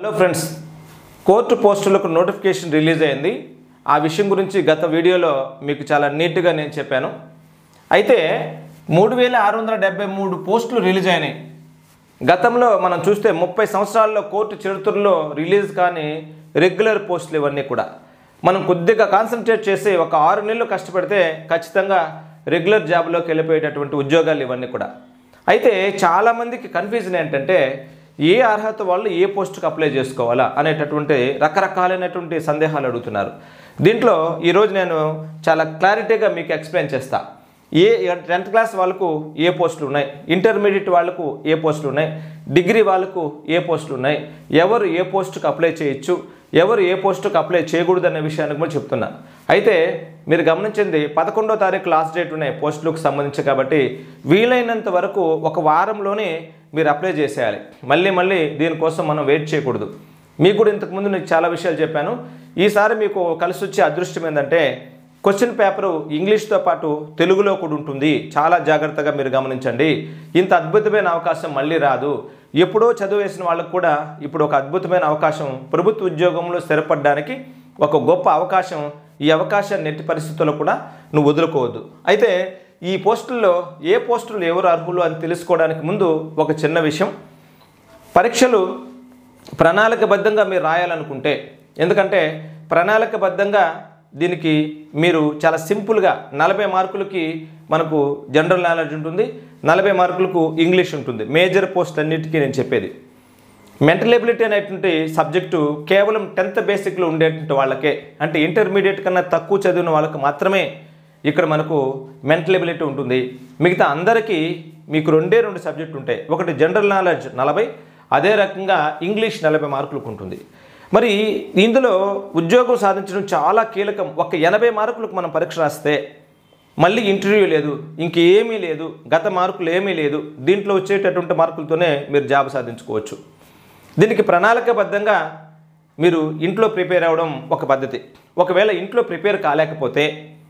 hello friends court పోస్టులకు notification release అయింది ఆ విషయం గురించి గత వీడియోలో మీకు చాలా నీట్గా నేను చెప్పాను అయితే మూడు వేల ఆరు వందల డెబ్బై మూడు పోస్టులు రిలీజ్ అయినాయి గతంలో మనం చూస్తే ముప్పై సంవత్సరాల్లో కోర్టు చరిత్రలో రిలీజ్ కానీ రెగ్యులర్ పోస్టులు ఇవన్నీ కూడా మనం కొద్దిగా కాన్సన్ట్రేట్ చేసి ఒక ఆరు నెలలు కష్టపడితే ఖచ్చితంగా రెగ్యులర్ జాబ్లోకి వెళ్ళిపోయేటటువంటి ఉద్యోగాలు ఇవన్నీ కూడా అయితే చాలామందికి కన్ఫ్యూజన్ ఏంటంటే ఏ అర్హత వాళ్ళు ఏ పోస్టుకు అప్లై చేసుకోవాలా అనేటటువంటి రకరకాలైనటువంటి సందేహాలు అడుగుతున్నారు దీంట్లో ఈరోజు నేను చాలా క్లారిటీగా మీకు ఎక్స్ప్లెయిన్ చేస్తా ఏ టెన్త్ క్లాస్ వాళ్ళకు ఏ పోస్టులు ఉన్నాయి ఇంటర్మీడియట్ వాళ్ళకు ఏ పోస్టులు ఉన్నాయి డిగ్రీ వాళ్ళకు ఏ పోస్టులు ఉన్నాయి ఎవరు ఏ పోస్టుకు అప్లై చేయొచ్చు ఎవరు ఏ పోస్టుకు అప్లై చేయకూడదు అనే విషయాన్ని కూడా చెప్తున్నా అయితే మీరు గమనించింది పదకొండో తారీఖు లాస్ట్ డేట్ ఉన్నాయి పోస్టులకు సంబంధించి కాబట్టి వీలైనంత వరకు ఒక వారంలోనే మీరు అప్లై చేసేయాలి మళ్ళీ మళ్ళీ దీనికోసం మనం వెయిట్ చేయకూడదు మీకు కూడా ఇంతకుముందు నేను చాలా విషయాలు చెప్పాను ఈసారి మీకు కలిసి వచ్చే అదృష్టం ఏంటంటే క్వశ్చన్ పేపరు ఇంగ్లీష్తో పాటు తెలుగులో కూడా ఉంటుంది చాలా జాగ్రత్తగా మీరు గమనించండి ఇంత అద్భుతమైన అవకాశం మళ్ళీ రాదు ఎప్పుడో చదువు వేసిన వాళ్ళకు కూడా ఇప్పుడు ఒక అద్భుతమైన అవకాశం ప్రభుత్వ ఉద్యోగంలో స్థిరపడడానికి ఒక గొప్ప అవకాశం ఈ అవకాశాన్ని నెట్టి పరిస్థితుల్లో కూడా నువ్వు వదులుకోవద్దు అయితే ఈ పోస్టుల్లో ఏ పోస్టులు ఎవరు అర్హులు అని తెలుసుకోవడానికి ముందు ఒక చిన్న విషయం పరీక్షలు ప్రణాళికబద్ధంగా మీరు రాయాలనుకుంటే ఎందుకంటే ప్రణాళికబద్ధంగా దీనికి మీరు చాలా సింపుల్గా నలభై మార్కులకి మనకు జనరల్ నాలెడ్జ్ ఉంటుంది నలభై మార్కులకు ఇంగ్లీష్ ఉంటుంది మేజర్ పోస్ట్ అన్నిటికీ నేను చెప్పేది మెంటల్ ఎబిలిటీ అనేటువంటి సబ్జెక్టు కేవలం టెన్త్ బేసిక్లో ఉండేటువంటి వాళ్ళకే అంటే ఇంటర్మీడియట్ కన్నా తక్కువ చదివిన వాళ్ళకి మాత్రమే ఇక్కడ మనకు మెంటల్ ఎబిలిటీ ఉంటుంది మిగతా అందరికీ మీకు రెండే రెండు సబ్జెక్టు ఉంటాయి ఒకటి జనరల్ నాలెడ్జ్ నలభై అదే రకంగా ఇంగ్లీష్ నలభై మార్కులకు ఉంటుంది మరి ఇందులో ఉద్యోగం సాధించడం చాలా కీలకం ఒక ఎనభై మార్కులకు మనం పరీక్ష రాస్తే మళ్ళీ ఇంటర్వ్యూ లేదు ఇంకేమీ లేదు గత మార్కులు ఏమీ లేదు దీంట్లో వచ్చేటటువంటి మార్కులతోనే మీరు జాబ్ సాధించుకోవచ్చు దీనికి ప్రణాళికబద్ధంగా మీరు ఇంట్లో ప్రిపేర్ అవ్వడం ఒక పద్ధతి ఒకవేళ ఇంట్లో ప్రిపేర్ కాలేకపోతే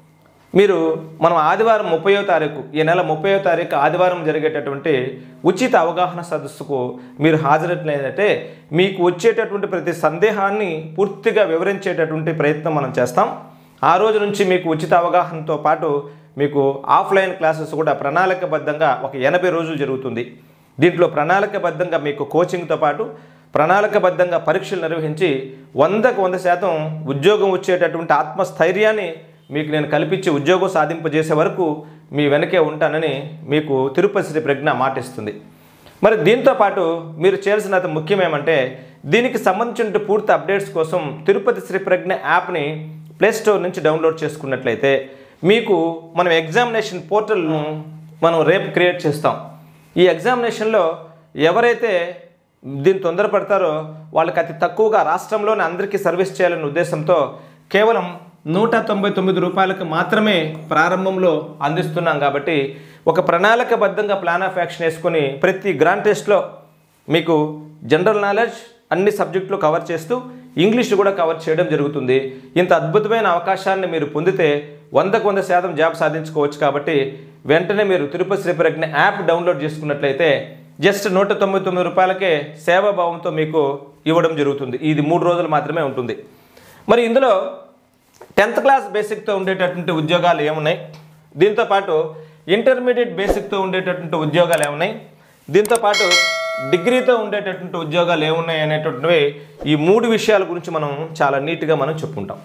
మీరు మనం ఆదివారం ముప్పయో తారీఖు ఈ నెల ముప్పయో తారీఖు ఆదివారం జరిగేటటువంటి ఉచిత అవగాహన సదస్సుకు మీరు హాజరైనట్లయితే మీకు వచ్చేటటువంటి ప్రతి సందేహాన్ని పూర్తిగా వివరించేటటువంటి ప్రయత్నం మనం చేస్తాం ఆ రోజు నుంచి మీకు ఉచిత అవగాహనతో పాటు మీకు ఆఫ్లైన్ క్లాసెస్ కూడా ప్రణాళికబద్ధంగా ఒక ఎనభై రోజులు జరుగుతుంది దీంట్లో ప్రణాళికబద్ధంగా మీకు కోచింగ్తో పాటు ప్రణాళికబద్ధంగా పరీక్షలు నిర్వహించి వందకు వంద శాతం ఉద్యోగం వచ్చేటటువంటి ఆత్మస్థైర్యాన్ని మీకు నేను కల్పించి ఉద్యోగం సాధింపజేసే వరకు మీ వెనకే ఉంటానని మీకు తిరుపతి శ్రీ ప్రజ్ఞ మాటిస్తుంది మరి దీంతో పాటు మీరు చేయాల్సిన అతి ముఖ్యమేమంటే దీనికి సంబంధించిన పూర్తి అప్డేట్స్ కోసం తిరుపతి శ్రీ ప్రజ్ఞ యాప్ని ప్లేస్టోర్ నుంచి డౌన్లోడ్ చేసుకున్నట్లయితే మీకు మనం ఎగ్జామినేషన్ పోర్టల్ను మనం రేపు క్రియేట్ చేస్తాం ఈ ఎగ్జామినేషన్లో ఎవరైతే దీన్ని తొందరపడతారో వాళ్ళకి అతి తక్కువగా రాష్ట్రంలోనే అందరికీ సర్వీస్ చేయాలనే ఉద్దేశంతో కేవలం నూట తొంభై తొమ్మిది రూపాయలకు మాత్రమే ప్రారంభంలో అందిస్తున్నాం కాబట్టి ఒక ప్రణాళికబద్ధంగా ప్లాన్ ఆఫ్ యాక్షన్ వేసుకొని ప్రతి గ్రాండ్ టెస్ట్లో మీకు జనరల్ నాలెడ్జ్ అన్ని సబ్జెక్టులు కవర్ చేస్తూ ఇంగ్లీష్ కూడా కవర్ చేయడం జరుగుతుంది ఇంత అద్భుతమైన అవకాశాన్ని మీరు పొందితే వందకు వంద శాతం జాబ్ సాధించుకోవచ్చు కాబట్టి వెంటనే మీరు తిరుపతి శ్రీ ప్రజ్ఞ యాప్ డౌన్లోడ్ చేసుకున్నట్లయితే జస్ట్ నూట తొంభై తొమ్మిది రూపాయలకే సేవాభావంతో మీకు ఇవ్వడం జరుగుతుంది ఇది మూడు రోజులు మాత్రమే ఉంటుంది మరి ఇందులో టెన్త్ క్లాస్ బేసిక్తో ఉండేటటువంటి ఉద్యోగాలు ఏమున్నాయి దీంతో పాటు ఇంటర్మీడియట్ బేసిక్తో ఉండేటటువంటి ఉద్యోగాలు ఏమున్నాయి దీంతో పాటు డిగ్రీతో ఉండేటటువంటి ఉద్యోగాలు ఏమున్నాయి అనేటటువంటివి ఈ మూడు విషయాల గురించి మనం చాలా నీట్గా మనం చెప్పుకుంటాం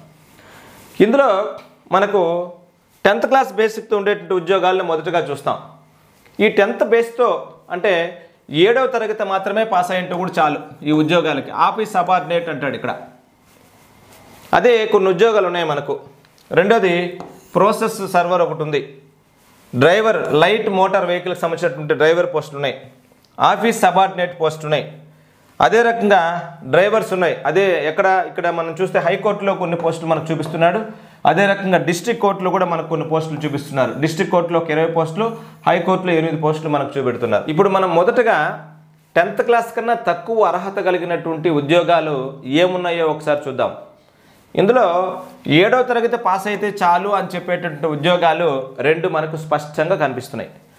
ఇందులో మనకు టెన్త్ క్లాస్ బేసిక్తో ఉండేటువంటి ఉద్యోగాలను మొదటగా చూస్తాం ఈ టెన్త్ బేస్తో అంటే ఏడవ తరగతి మాత్రమే పాస్ అయ్యింటే కూడా చాలు ఈ ఉద్యోగాలకి ఆఫీస్ సబార్డినేట్ అంటాడు ఇక్కడ అదే కొన్ని ఉద్యోగాలు ఉన్నాయి మనకు రెండోది ప్రాసెస్ సర్వర్ ఒకటి ఉంది డ్రైవర్ లైట్ మోటార్ వెహికల్కి సంబంధించినటువంటి డ్రైవర్ పోస్టులు ఉన్నాయి ఆఫీస్ సబార్డినేట్ పోస్ట్ ఉన్నాయి అదే రకంగా డ్రైవర్స్ ఉన్నాయి అదే ఎక్కడ ఇక్కడ మనం చూస్తే హైకోర్టులో కొన్ని పోస్టులు మనకు చూపిస్తున్నాడు అదే రకంగా డిస్ట్రిక్ట్ కోర్టులో కూడా మనకు కొన్ని పోస్టులు చూపిస్తున్నారు డిస్ట్రిక్ట్ కోర్టులో ఒక ఇరవై పోస్టులు హైకోర్టులో ఎనిమిది పోస్టులు మనకు చూపెడుతున్నారు ఇప్పుడు మనం మొదటగా టెన్త్ క్లాస్ కన్నా తక్కువ అర్హత కలిగినటువంటి ఉద్యోగాలు ఏమున్నాయో ఒకసారి చూద్దాం ఇందులో ఏడవ తరగతి పాస్ అయితే చాలు అని చెప్పేటటువంటి ఉద్యోగాలు రెండు మనకు స్పష్టంగా కనిపిస్తున్నాయి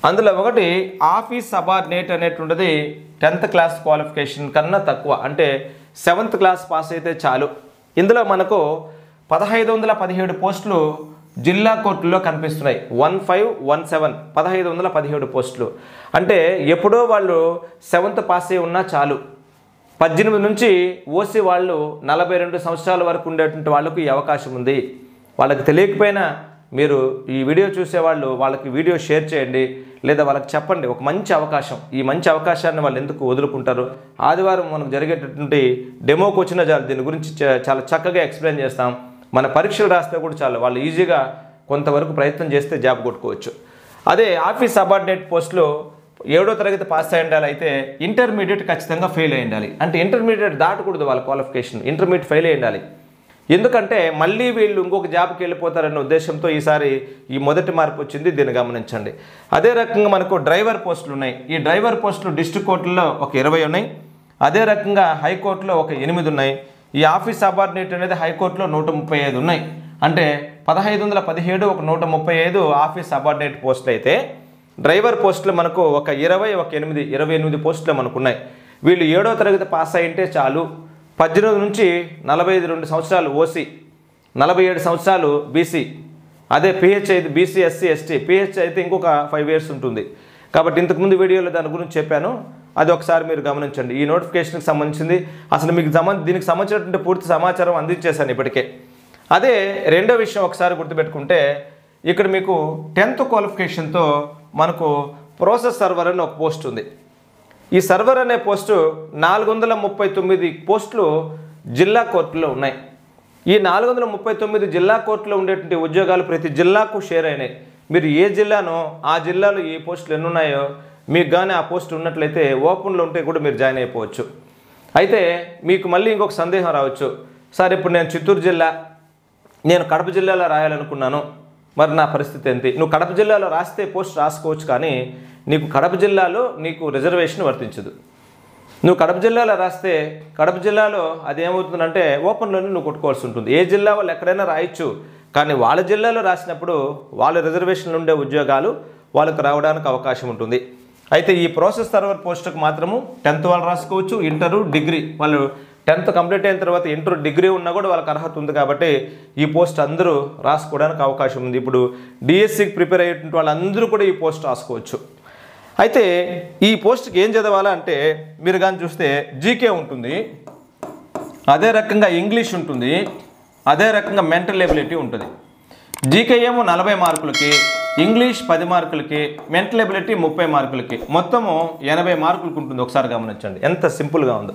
అందులో ఒకటి ఆఫీస్ సబార్డినేట్ అనేటువంటిది టెన్త్ క్లాస్ క్వాలిఫికేషన్ కన్నా తక్కువ అంటే సెవెంత్ క్లాస్ పాస్ అయితే చాలు ఇందులో మనకు పదహైదు వందల పదిహేడు పోస్టులు జిల్లా కోర్టుల్లో కనిపిస్తున్నాయి వన్ ఫైవ్ వన్ సెవెన్ పదహైదు వందల పదిహేడు పోస్టులు అంటే ఎప్పుడో వాళ్ళు సెవెంత్ పాస్ అయి ఉన్నా చాలు పద్దెనిమిది నుంచి ఓసీ వాళ్ళు నలభై రెండు సంవత్సరాల వరకు ఉండేటువంటి వాళ్ళకు ఈ అవకాశం ఉంది వాళ్ళకి తెలియకపోయినా మీరు ఈ వీడియో చూసేవాళ్ళు వాళ్ళకి వీడియో షేర్ చేయండి లేదా వాళ్ళకి చెప్పండి ఒక మంచి అవకాశం ఈ మంచి అవకాశాన్ని వాళ్ళు ఎందుకు వదులుకుంటారు ఆదివారం మనకు జరిగేటటువంటి డెమోకి వచ్చిన చాలు దీని గురించి చ- చాలా చక్కగా ఎక్స్ప్లెయిన్ చేస్తాం మన పరీక్షలు రాస్తే కూడా చాలు వాళ్ళు ఈజీగా కొంతవరకు ప్రయత్నం చేస్తే జాబ్ కొట్టుకోవచ్చు అదే ఆఫీస్ సబార్డినేట్ పోస్టులు ఏడో తరగతి పాస్ అయి ఉండాలి అయితే ఇంటర్మీడియట్ ఖచ్చితంగా ఫెయిల్ అయి ఉండాలి అంటే ఇంటర్మీడియట్ దాటకూడదు వాళ్ళ క్వాలిఫికేషన్ ఇంటర్మీడియట్ ఫెయిల్ అయి ఉండాలి ఎందుకంటే మళ్ళీ వీళ్ళు ఇంకొక జాబ్కి వెళ్ళిపోతారన్న ఉద్దేశంతో ఈసారి ఈ మొదటి మార్పు వచ్చింది దీన్ని గమనించండి అదే రకంగా మనకు డ్రైవర్ పోస్టులు ఉన్నాయి ఈ డ్రైవర్ పోస్టులు డిస్ట్రిక్ట్ కోర్టుల్లో ఒక ఇరవై ఉన్నాయి అదే రకంగా హైకోర్టులో ఒక ఎనిమిది ఉన్నాయి ఈ ఆఫీస్ సబార్డినేట్ అనేది హైకోర్టులో నూట ముప్పై ఐదు ఉన్నాయి అంటే పదహైదు వందల పదిహేడు ఒక నూట ముప్పై ఐదు ఆఫీస్ సబార్డినేట్ పోస్టులు అయితే డ్రైవర్ పోస్టులు మనకు ఒక ఇరవై ఒక ఎనిమిది ఇరవై ఎనిమిది పోస్టులు మనకు ఉన్నాయి వీళ్ళు ఏడో తరగతి పాస్ అయింటే చాలు పద్దెనిమిది నుంచి నలభై ఐదు రెండు సంవత్సరాలు ఓసీ నలభై ఏడు సంవత్సరాలు బీసీ అదే పిహెచ్ అయితే బీసీ ఎస్సీ ఎస్టీ పిహెచ్ అయితే ఇంకొక ఫైవ్ ఇయర్స్ ఉంటుంది కాబట్టి ఇంతకుముందు వీడియోలో దాని గురించి చెప్పాను అది ఒకసారి మీరు గమనించండి ఈ నోటిఫికేషన్కి సంబంధించింది అసలు మీకు సంబంధ దీనికి సంబంధించినటువంటి పూర్తి సమాచారం అందించేశాను ఇప్పటికే అదే రెండో విషయం ఒకసారి గుర్తుపెట్టుకుంటే ఇక్కడ మీకు టెన్త్ క్వాలిఫికేషన్తో మనకు ప్రాసెస్ సర్వర్ అని ఒక పోస్ట్ ఉంది ఈ సర్వర్ అనే పోస్టు నాలుగు వందల ముప్పై తొమ్మిది పోస్టులు జిల్లా కోర్టులో ఉన్నాయి ఈ నాలుగు వందల ముప్పై తొమ్మిది జిల్లా కోర్టులో ఉండేటువంటి ఉద్యోగాలు ప్రతి జిల్లాకు షేర్ అయినాయి మీరు ఏ జిల్లానో ఆ జిల్లాలో ఏ పోస్టులు ఎన్ని ఉన్నాయో మీకు కానీ ఆ పోస్ట్ ఉన్నట్లయితే ఓపెన్లో ఉంటే కూడా మీరు జాయిన్ అయిపోవచ్చు అయితే మీకు మళ్ళీ ఇంకొక సందేహం రావచ్చు సార్ ఇప్పుడు నేను చిత్తూరు జిల్లా నేను కడప జిల్లాలో రాయాలనుకున్నాను మరి నా పరిస్థితి ఏంటి నువ్వు కడప జిల్లాలో రాస్తే పోస్ట్ రాసుకోవచ్చు కానీ నీకు కడప జిల్లాలో నీకు రిజర్వేషన్ వర్తించదు నువ్వు కడప జిల్లాలో రాస్తే కడప జిల్లాలో అది ఏమవుతుందంటే ఓపెన్లోనే నువ్వు కొట్టుకోవాల్సి ఉంటుంది ఏ జిల్లా వాళ్ళు ఎక్కడైనా రాయొచ్చు కానీ వాళ్ళ జిల్లాలో రాసినప్పుడు వాళ్ళ రిజర్వేషన్లు ఉండే ఉద్యోగాలు వాళ్ళకు రావడానికి అవకాశం ఉంటుంది అయితే ఈ ప్రాసెస్ సర్వర్ పోస్టుకు మాత్రము టెన్త్ వాళ్ళు రాసుకోవచ్చు ఇంటరు డిగ్రీ వాళ్ళు టెన్త్ కంప్లీట్ అయిన తర్వాత ఇంటర్ డిగ్రీ ఉన్నా కూడా వాళ్ళకి అర్హత ఉంది కాబట్టి ఈ పోస్ట్ అందరూ రాసుకోవడానికి అవకాశం ఉంది ఇప్పుడు డిఎస్సికి ప్రిపేర్ అయ్యేటువంటి వాళ్ళందరూ కూడా ఈ పోస్ట్ రాసుకోవచ్చు అయితే ఈ పోస్ట్కి ఏం చదవాలా అంటే మీరు కానీ చూస్తే జీకే ఉంటుంది అదే రకంగా ఇంగ్లీష్ ఉంటుంది అదే రకంగా మెంటల్ ఎబిలిటీ ఉంటుంది జీకే ఏమో నలభై మార్కులకి ఇంగ్లీష్ పది మార్కులకి మెంటల్ ఎబిలిటీ ముప్పై మార్కులకి మొత్తము ఎనభై మార్కులకు ఉంటుంది ఒకసారి గమనించండి ఎంత సింపుల్గా ఉందో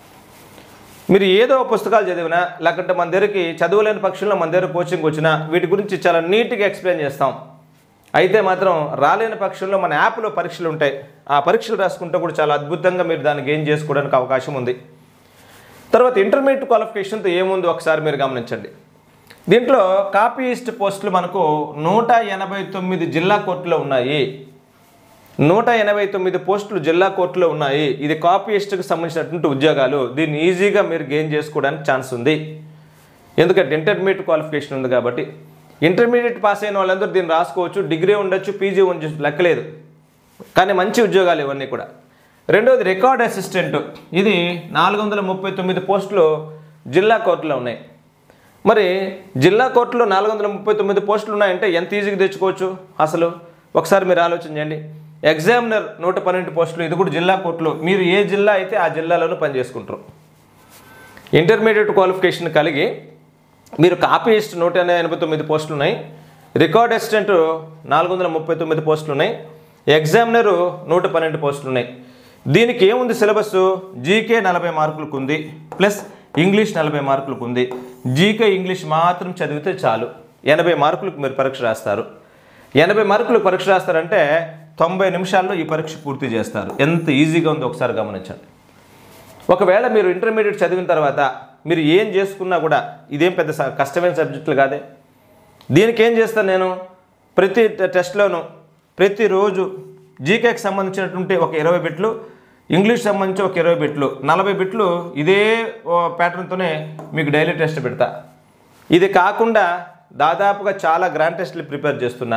మీరు ఏదో పుస్తకాలు చదివినా లేకుంటే మన దగ్గరికి చదవలేని పక్షంలో మన దగ్గర కోచింగ్ వచ్చినా వీటి గురించి చాలా నీట్గా ఎక్స్ప్లెయిన్ చేస్తాం అయితే మాత్రం రాలేని పక్షంలో మన యాప్లో పరీక్షలు ఉంటాయి ఆ పరీక్షలు రాసుకుంటే కూడా చాలా అద్భుతంగా మీరు దాన్ని గెయిన్ చేసుకోవడానికి అవకాశం ఉంది తర్వాత ఇంటర్మీడియట్ క్వాలిఫికేషన్తో ఏముంది ఒకసారి మీరు గమనించండి దీంట్లో కాపీయిస్ట్ పోస్టులు మనకు నూట ఎనభై తొమ్మిది జిల్లా కోర్టులో ఉన్నాయి నూట ఎనభై తొమ్మిది పోస్టులు జిల్లా కోర్టులో ఉన్నాయి ఇది కాపీయిస్ట్కి సంబంధించినటువంటి ఉద్యోగాలు దీన్ని ఈజీగా మీరు గెయిన్ చేసుకోవడానికి ఛాన్స్ ఉంది ఎందుకంటే ఇంటర్మీడియట్ క్వాలిఫికేషన్ ఉంది కాబట్టి ఇంటర్మీడియట్ పాస్ అయిన వాళ్ళందరూ దీన్ని రాసుకోవచ్చు డిగ్రీ ఉండొచ్చు పీజీ ఉండొచ్చు లెక్కలేదు కానీ మంచి ఉద్యోగాలు ఇవన్నీ కూడా రెండోది రికార్డ్ అసిస్టెంట్ ఇది నాలుగు వందల ముప్పై తొమ్మిది పోస్టులు జిల్లా కోర్టులో ఉన్నాయి మరి జిల్లా కోర్టులో నాలుగు వందల ముప్పై తొమ్మిది పోస్టులు ఉన్నాయంటే ఎంత ఈజీగా తెచ్చుకోవచ్చు అసలు ఒకసారి మీరు ఆలోచన చేయండి ఎగ్జామినర్ నూట పన్నెండు పోస్టులు ఇది కూడా జిల్లా కోర్టులో మీరు ఏ జిల్లా అయితే ఆ జిల్లాలోనూ పనిచేసుకుంటారు ఇంటర్మీడియట్ క్వాలిఫికేషన్ కలిగి మీరు కాపీయిస్ట్ నూట ఎనభై తొమ్మిది పోస్టులు ఉన్నాయి రికార్డ్ అసిస్టెంట్ నాలుగు వందల ముప్పై తొమ్మిది పోస్టులు ఉన్నాయి ఎగ్జామినరు నూట పన్నెండు పోస్టులు ఉన్నాయి దీనికి ఏముంది సిలబస్ జీకే నలభై మార్కులకు ఉంది ప్లస్ ఇంగ్లీష్ నలభై మార్కులకు ఉంది జీకే ఇంగ్లీష్ మాత్రం చదివితే చాలు ఎనభై మార్కులకు మీరు పరీక్ష రాస్తారు ఎనభై మార్కులు పరీక్ష రాస్తారంటే తొంభై నిమిషాల్లో ఈ పరీక్ష పూర్తి చేస్తారు ఎంత ఈజీగా ఉందో ఒకసారి గమనించండి ఒకవేళ మీరు ఇంటర్మీడియట్ చదివిన తర్వాత మీరు ఏం చేసుకున్నా కూడా ఇదేం పెద్ద స- కష్టమైన సబ్జెక్టులు కాదే దీనికి ఏం చేస్తాను నేను ప్రతి టె- టెస్ట్లోనూ ప్రతిరోజు జీకేకి సంబంధించినటువంటి ఒక ఇరవై బిట్లు ఇంగ్లీష్ సంబంధించి ఒక ఇరవై బిట్లు నలభై బిట్లు ఇదే ప్యాటర్న్తోనే మీకు డైలీ టెస్ట్ పెడతా ఇది కాకుండా దాదాపుగా చాలా గ్రాండ్ టెస్ట్లు ప్రిపేర్ చేస్తున్నా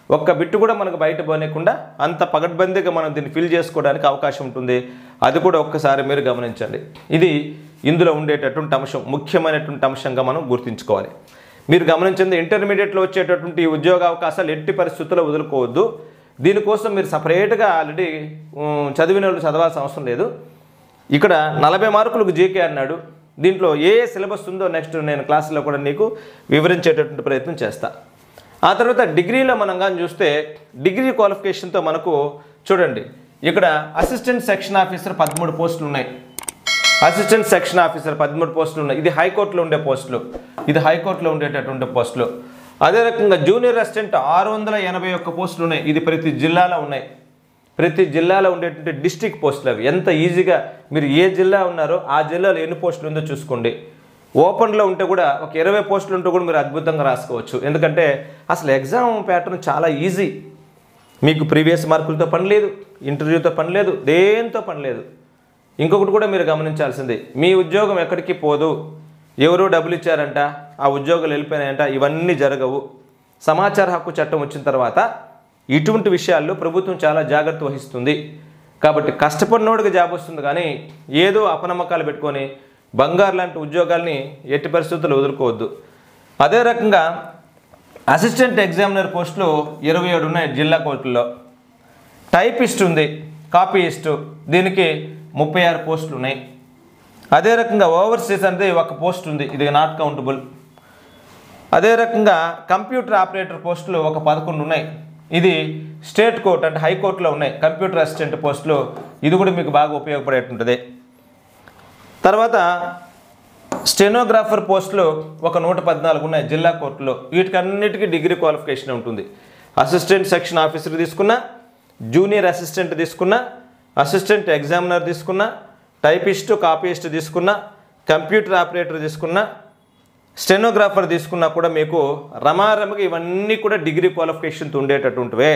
ఒక్క బిట్టు కూడా మనకు బయట పోనీయకుండా అంత పగడ్బందీగా మనం దీన్ని ఫిల్ చేసుకోవడానికి అవకాశం ఉంటుంది అది కూడా ఒక్కసారి మీరు గమనించండి ఇది ఇందులో ఉండేటటువంటి అంశం ముఖ్యమైనటువంటి అంశంగా మనం గుర్తుంచుకోవాలి మీరు గమనించింది ఇంటర్మీడియట్లో వచ్చేటటువంటి ఈ ఉద్యోగ అవకాశాలు ఎట్టి పరిస్థితుల్లో వదులుకోవద్దు దీనికోసం మీరు సపరేట్గా ఆల్రెడీ ఉమ్, చదివిన వాళ్ళు చదవాల్సిన అవసరం లేదు ఇక్కడ నలభై మార్కులకు జీకే అన్నాడు దీంట్లో ఏ ఏ సిలబస్ ఉందో నెక్స్ట్ నేను క్లాసులో కూడా నీకు వివరించేటటువంటి ప్రయత్నం చేస్తా ఆ తర్వాత డిగ్రీలో మనం కానీ చూస్తే డిగ్రీ క్వాలిఫికేషన్తో మనకు చూడండి ఇక్కడ అసిస్టెంట్ సెక్షన్ ఆఫీసర్ పదమూడు పోస్టులు ఉన్నాయి అసిస్టెంట్ సెక్షన్ ఆఫీసర్ పదమూడు పోస్టులు ఉన్నాయి ఇది హైకోర్టులో ఉండే పోస్టులు ఇది హైకోర్టులో ఉండేటటువంటి పోస్టులు అదే రకంగా జూనియర్ అసిస్టెంట్ ఆరు వందల ఎనభై ఒక్క పోస్టులు ఉన్నాయి ఇది ప్రతి జిల్లాలో ఉన్నాయి ప్రతి జిల్లాలో ఉండేటువంటి డిస్టిక్ పోస్టులు అవి ఎంత ఈజీగా మీరు ఏ జిల్లా ఉన్నారో ఆ జిల్లాలో ఎన్ని పోస్టులు ఉందో చూసుకోండి ఓపెన్లో ఉంటే కూడా ఒక ఇరవై పోస్టులు ఉంటే కూడా మీరు అద్భుతంగా రాసుకోవచ్చు ఎందుకంటే అసలు ఎగ్జామ్ ప్యాటర్న్ చాలా ఈజీ మీకు ప్రీవియస్ మార్కులతో పని లేదు ఇంటర్వ్యూతో పని లేదు దేంతో పని లేదు ఇంకొకటి కూడా మీరు గమనించాల్సింది మీ ఉద్యోగం ఎక్కడికి పోదు ఎవరో డబ్బులు ఇచ్చారంట ఆ ఉద్యోగాలు వెళ్ళిపోయినాయంట ఇవన్నీ జరగవు సమాచార హక్కు చట్టం వచ్చిన తర్వాత ఇటువంటి విషయాల్లో ప్రభుత్వం చాలా జాగ్రత్త వహిస్తుంది కాబట్టి కష్టపడినోడికి జాబ్ వస్తుంది కానీ ఏదో అపనమ్మకాలు పెట్టుకొని బంగారు లాంటి ఉద్యోగాల్ని ఎట్టి పరిస్థితుల్లో వదులుకోవద్దు అదే రకంగా అసిస్టెంట్ ఎగ్జామినర్ పోస్టులు ఇరవై ఏడు ఉన్నాయి జిల్లా కోర్టుల్లో టైపిస్ట్ ఉంది కాపీయిస్ట్ దీనికి ముప్పై ఆరు పోస్టులు ఉన్నాయి అదే రకంగా ఓవర్సీస్ అనేది ఒక పోస్ట్ ఉంది ఇది నాట్ కౌంటబుల్ అదే రకంగా కంప్యూటర్ ఆపరేటర్ పోస్టులు ఒక పదకొండు ఉన్నాయి ఇది స్టేట్ కోర్ట్ అంటే హైకోర్టులో ఉన్నాయి కంప్యూటర్ అసిస్టెంట్ పోస్టులు ఇది కూడా మీకు బాగా ఉపయోగపడేటుంటుంది తర్వాత స్టెనోగ్రాఫర్ పోస్టులు ఒక నూట పద్నాలుగు ఉన్నాయి జిల్లా కోర్టులో వీటికన్నిటికీ డిగ్రీ క్వాలిఫికేషన్ ఉంటుంది అసిస్టెంట్ సెక్షన్ ఆఫీసర్ తీసుకున్నా జూనియర్ అసిస్టెంట్ తీసుకున్నా అసిస్టెంట్ ఎగ్జామినర్ తీసుకున్నా టైపిస్ట్ కాపీయిస్ట్ తీసుకున్నా కంప్యూటర్ ఆపరేటర్ తీసుకున్నా స్టెనోగ్రాఫర్ తీసుకున్నా కూడా మీకు రమారమగా ఇవన్నీ కూడా డిగ్రీ క్వాలిఫికేషన్తో ఉండేటటువంటివే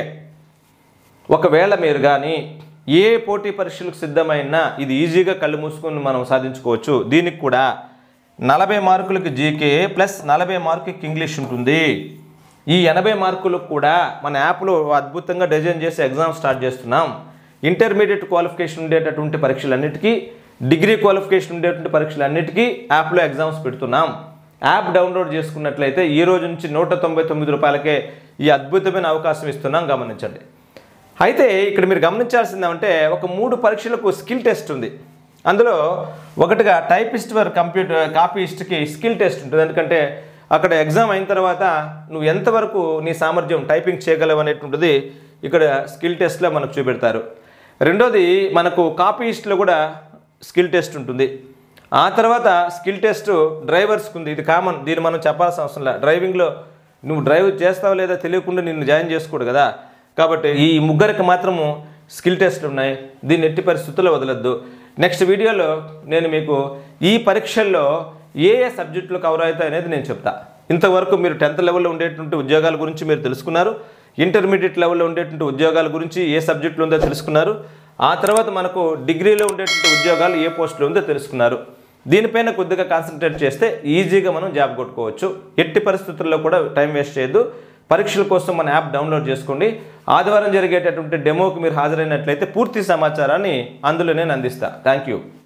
ఒకవేళ మీరు కానీ ఏ పోటీ పరీక్షలకు సిద్ధమైనా ఇది ఈజీగా కళ్ళు మూసుకొని మనం సాధించుకోవచ్చు దీనికి కూడా నలభై మార్కులకి జీకే ప్లస్ నలభై మార్కులకి ఇంగ్లీష్ ఉంటుంది ఈ ఎనభై మార్కులకు కూడా మన యాప్లో అద్భుతంగా డిజైన్ చేసి ఎగ్జామ్ స్టార్ట్ చేస్తున్నాం ఇంటర్మీడియట్ క్వాలిఫికేషన్ ఉండేటటువంటి పరీక్షలన్నిటికీ డిగ్రీ క్వాలిఫికేషన్ ఉండేటువంటి పరీక్షలన్నిటికీ యాప్లో ఎగ్జామ్స్ పెడుతున్నాం యాప్ డౌన్లోడ్ చేసుకున్నట్లయితే ఈ రోజు నుంచి నూట తొంభై తొమ్మిది రూపాయలకే ఈ అద్భుతమైన అవకాశం ఇస్తున్నాం గమనించండి అయితే ఇక్కడ మీరు గమనించాల్సింది ఏమంటే ఒక మూడు పరీక్షలకు స్కిల్ టెస్ట్ ఉంది అందులో ఒకటిగా టైపిస్ట్ వర్ కంప్యూటర్ కాపీయిస్ట్కి స్కిల్ టెస్ట్ ఉంటుంది ఎందుకంటే అక్కడ ఎగ్జామ్ అయిన తర్వాత నువ్వు ఎంతవరకు నీ సామర్థ్యం టైపింగ్ చేయగలవు అనేటువంటిది ఇక్కడ స్కిల్ టెస్ట్లో మనకు చూపెడతారు రెండోది మనకు కాపీయిస్ట్లో కూడా స్కిల్ టెస్ట్ ఉంటుంది ఆ తర్వాత స్కిల్ టెస్ట్ డ్రైవర్స్కి ఉంది ఇది కామన్ దీన్ని మనం చెప్పాల్సిన అవసరం లేదు డ్రైవింగ్లో నువ్వు డ్రైవ్ చేస్తావో లేదా తెలియకుండా నిన్ను జాయిన్ చేసుకోడు కదా కాబట్టి ఈ ముగ్గురికి మాత్రము స్కిల్ టెస్ట్లు ఉన్నాయి దీన్ని ఎట్టి పరిస్థితుల్లో వదలొద్దు నెక్స్ట్ వీడియోలో నేను మీకు ఈ పరీక్షల్లో ఏ ఏ సబ్జెక్టులు కవర్ అవుతాయి అనేది నేను చెప్తా ఇంతవరకు మీరు టెన్త్ లెవెల్లో ఉండేటువంటి ఉద్యోగాల గురించి మీరు తెలుసుకున్నారు ఇంటర్మీడియట్ లెవెల్లో ఉండేటువంటి ఉద్యోగాల గురించి ఏ సబ్జెక్టులు ఉందో తెలుసుకున్నారు ఆ తర్వాత మనకు డిగ్రీలో ఉండేటువంటి ఉద్యోగాలు ఏ పోస్టులు ఉందో తెలుసుకున్నారు దీనిపైన కొద్దిగా కాన్సన్ట్రేట్ చేస్తే ఈజీగా మనం జాబ్ కొట్టుకోవచ్చు ఎట్టి పరిస్థితుల్లో కూడా టైం వేస్ట్ చేయొద్దు పరీక్షల కోసం మన యాప్ డౌన్లోడ్ చేసుకోండి ఆదివారం జరిగేటటువంటి డెమోకి మీరు హాజరైనట్లయితే పూర్తి సమాచారాన్ని అందులో నేను అందిస్తా థ్యాంక్ యూ